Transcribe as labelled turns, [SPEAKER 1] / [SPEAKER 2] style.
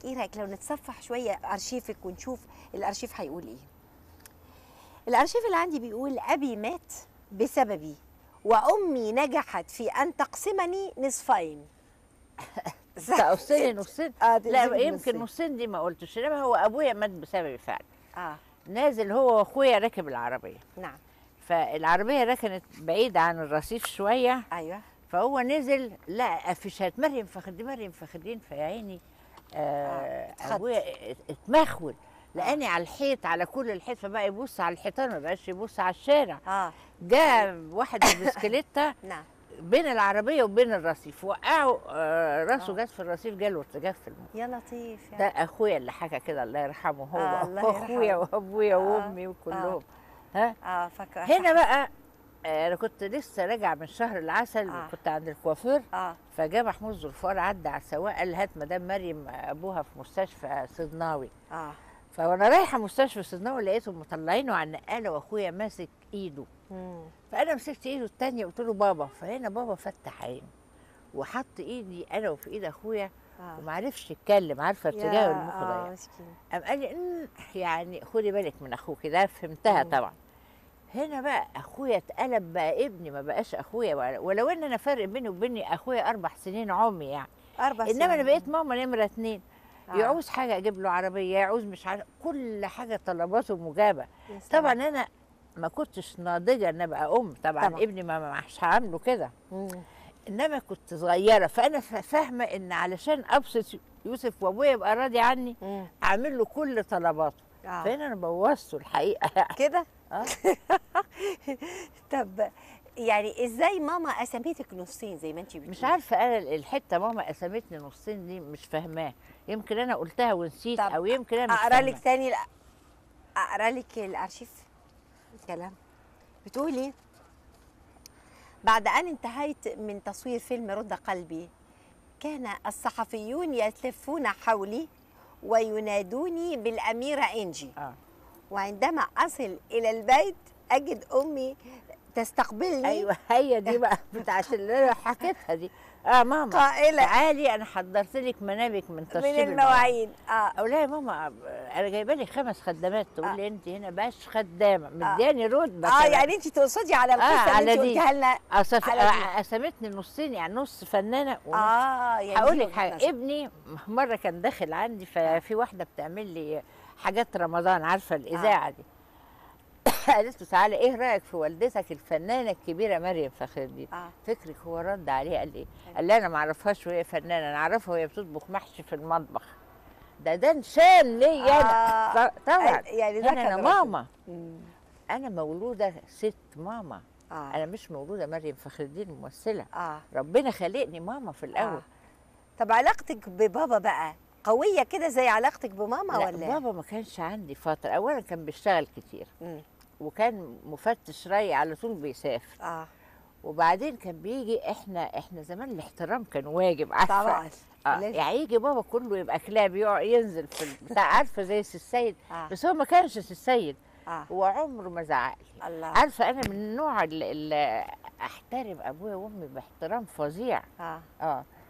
[SPEAKER 1] ايه رايك لو نتصفح شويه ارشيفك ونشوف الارشيف هيقول ايه الارشيف اللي عندي بيقول ابي مات بسببي وامي نجحت في ان تقسمني نصفين
[SPEAKER 2] تقصني نصين
[SPEAKER 1] اه
[SPEAKER 2] لا
[SPEAKER 1] تقسمني
[SPEAKER 2] يمكن
[SPEAKER 1] نصين.
[SPEAKER 2] نصين دي ما قلتش انما هو ابويا مات بسببي فعلا
[SPEAKER 1] اه
[SPEAKER 2] نازل هو واخويا راكب العربيه
[SPEAKER 1] نعم
[SPEAKER 2] فالعربيه ركنت بعيده عن الرصيف شويه
[SPEAKER 1] ايوه
[SPEAKER 2] فهو نزل لقى افيشات مريم فخدين مريم فخدين فيا عيني آه
[SPEAKER 1] اتخض.
[SPEAKER 2] ابويا ات- اتمخول لقاني على الحيط على كل الحيط فبقى يبص على الحيطان ما بقاش يبص على الشارع
[SPEAKER 1] اه
[SPEAKER 2] جاء واحد بالبسكليته
[SPEAKER 1] نعم
[SPEAKER 2] بين العربيه وبين الرصيف وقعوا آه راسه
[SPEAKER 1] آه.
[SPEAKER 2] جت في الرصيف جاله ارتجاج في المخ
[SPEAKER 1] يا لطيف
[SPEAKER 2] ده
[SPEAKER 1] يعني.
[SPEAKER 2] اخويا اللي حكى كده الله يرحمه هو
[SPEAKER 1] آه، الله
[SPEAKER 2] واخويا
[SPEAKER 1] يرحمه.
[SPEAKER 2] وابويا
[SPEAKER 1] آه،
[SPEAKER 2] وامي وكلهم ها
[SPEAKER 1] اه فاكره
[SPEAKER 2] هنا بقى آه، انا كنت لسه راجعه من شهر العسل
[SPEAKER 1] آه.
[SPEAKER 2] وكنت عند الكوافير
[SPEAKER 1] اه
[SPEAKER 2] فجاء محمود زرفار عدى على السواق قال هات مدام مريم ابوها في مستشفى صدناوي
[SPEAKER 1] اه
[SPEAKER 2] فوانا رايحه مستشفى صدناوي لقيتهم مطلعينه على النقاله واخويا ماسك ايده
[SPEAKER 1] مم.
[SPEAKER 2] فانا مسكت ايده التانية قلت له بابا فهنا بابا فتح عينه وحط ايدي انا وفي ايد اخويا
[SPEAKER 1] اه
[SPEAKER 2] وما عرفش يتكلم عارفه ارتجاع
[SPEAKER 1] يا-
[SPEAKER 2] المخ
[SPEAKER 1] اه
[SPEAKER 2] ضيق
[SPEAKER 1] مسكين
[SPEAKER 2] قام قال لي "أمم، يعني خدي بالك من اخوك ده فهمتها
[SPEAKER 1] مم.
[SPEAKER 2] طبعا هنا بقى اخويا اتقلب بقى ابني ما بقاش اخويا ولا- ولو ان انا فرق بيني وبين اخويا اربع سنين عمي يعني
[SPEAKER 1] اربع
[SPEAKER 2] انما انا
[SPEAKER 1] سنين.
[SPEAKER 2] بقيت ماما نمره اتنين
[SPEAKER 1] آه.
[SPEAKER 2] يعوز حاجه اجيب له عربيه يعوز مش عارف كل حاجه طلباته مجابه
[SPEAKER 1] يا سلام.
[SPEAKER 2] طبعا انا ما كنتش ناضجه ان ابقى ام طبعا,
[SPEAKER 1] طبعاً.
[SPEAKER 2] ابني ما ما- مش هعامله كده
[SPEAKER 1] مم.
[SPEAKER 2] انما كنت صغيره فانا ف- فاهمه ان علشان ابسط يوسف وابويا يبقى راضي عني
[SPEAKER 1] مم.
[SPEAKER 2] اعمل له كل طلباته
[SPEAKER 1] آه.
[SPEAKER 2] فهنا انا بوظته الحقيقه يعني
[SPEAKER 1] كده
[SPEAKER 2] آه.
[SPEAKER 1] طب يعني ازاي ماما قسمتك نصين زي ما انت بتقولي
[SPEAKER 2] مش عارفه انا الحته ماما قسمتني نصين دي مش فاهماه يمكن انا قلتها ونسيت
[SPEAKER 1] طب
[SPEAKER 2] او يمكن انا مش
[SPEAKER 1] اقرا
[SPEAKER 2] فاهمة.
[SPEAKER 1] لك تاني ال- اقرا لك الارشيف كلام بتقولي بعد ان انتهيت من تصوير فيلم رد قلبي كان الصحفيون يلتفون حولي وينادوني بالاميره انجي
[SPEAKER 2] اه
[SPEAKER 1] وعندما اصل الى البيت اجد امي تستقبلني
[SPEAKER 2] ايوه هي دي بقى بتاعت اللي انا حكيتها دي اه ماما
[SPEAKER 1] قائله
[SPEAKER 2] تعالي انا حضرت لك منابك من
[SPEAKER 1] من
[SPEAKER 2] ترشيب
[SPEAKER 1] المواعين اه
[SPEAKER 2] اقول لها يا ماما انا جايبه لي خمس خدامات تقول
[SPEAKER 1] آه.
[SPEAKER 2] لي انت هنا باش خدامه مدياني رتبه
[SPEAKER 1] اه
[SPEAKER 2] كمان.
[SPEAKER 1] يعني انت تقصدي على القصه
[SPEAKER 2] آه،
[SPEAKER 1] اللي
[SPEAKER 2] على
[SPEAKER 1] انت
[SPEAKER 2] دي.
[SPEAKER 1] قلتها لنا
[SPEAKER 2] أصف...
[SPEAKER 1] على دي.
[SPEAKER 2] آه، قسمتني نصين يعني نص فنانه ونص
[SPEAKER 1] اه يعني
[SPEAKER 2] هقول
[SPEAKER 1] دي
[SPEAKER 2] لك
[SPEAKER 1] وجهة
[SPEAKER 2] حاجه
[SPEAKER 1] نظر.
[SPEAKER 2] ابني مره كان داخل عندي ففي واحده بتعمل لي حاجات رمضان عارفه الاذاعه دي قالت له تعالى ايه رايك في والدتك الفنانه الكبيره مريم فخر الدين
[SPEAKER 1] اه
[SPEAKER 2] فكرك هو رد عليه قال ايه قال لي انا ما اعرفهاش وهي فنانه انا اعرفها وهي بتطبخ محشي في المطبخ ده ده نشان ليا انا
[SPEAKER 1] آه.
[SPEAKER 2] ط- طبعا
[SPEAKER 1] يعني ده
[SPEAKER 2] هنا
[SPEAKER 1] كان
[SPEAKER 2] انا
[SPEAKER 1] رد.
[SPEAKER 2] ماما
[SPEAKER 1] مم.
[SPEAKER 2] انا مولوده ست ماما
[SPEAKER 1] اه
[SPEAKER 2] انا مش مولوده مريم فخر الدين ممثله
[SPEAKER 1] اه
[SPEAKER 2] ربنا خلقني ماما في الاول
[SPEAKER 1] آه. طب علاقتك ببابا بقى قويه كده زي علاقتك بماما
[SPEAKER 2] لا
[SPEAKER 1] ولا
[SPEAKER 2] بابا ما كانش عندي فتره اولا كان بيشتغل كتير
[SPEAKER 1] مم.
[SPEAKER 2] وكان مفتش ري على طول بيسافر
[SPEAKER 1] اه
[SPEAKER 2] وبعدين كان بيجي احنا احنا زمان الاحترام كان واجب عارفه
[SPEAKER 1] طبعا
[SPEAKER 2] اه
[SPEAKER 1] لازم.
[SPEAKER 2] يعني يجي بابا كله يبقى كلاب يقع ينزل في البتاع عارفه زي سي السيد
[SPEAKER 1] اه
[SPEAKER 2] بس هو ما كانش سي السيد
[SPEAKER 1] اه
[SPEAKER 2] هو عمره ما زعق لي
[SPEAKER 1] الله
[SPEAKER 2] عارفه انا من النوع اللي, اللي احترم ابويا وامي باحترام فظيع
[SPEAKER 1] اه
[SPEAKER 2] اه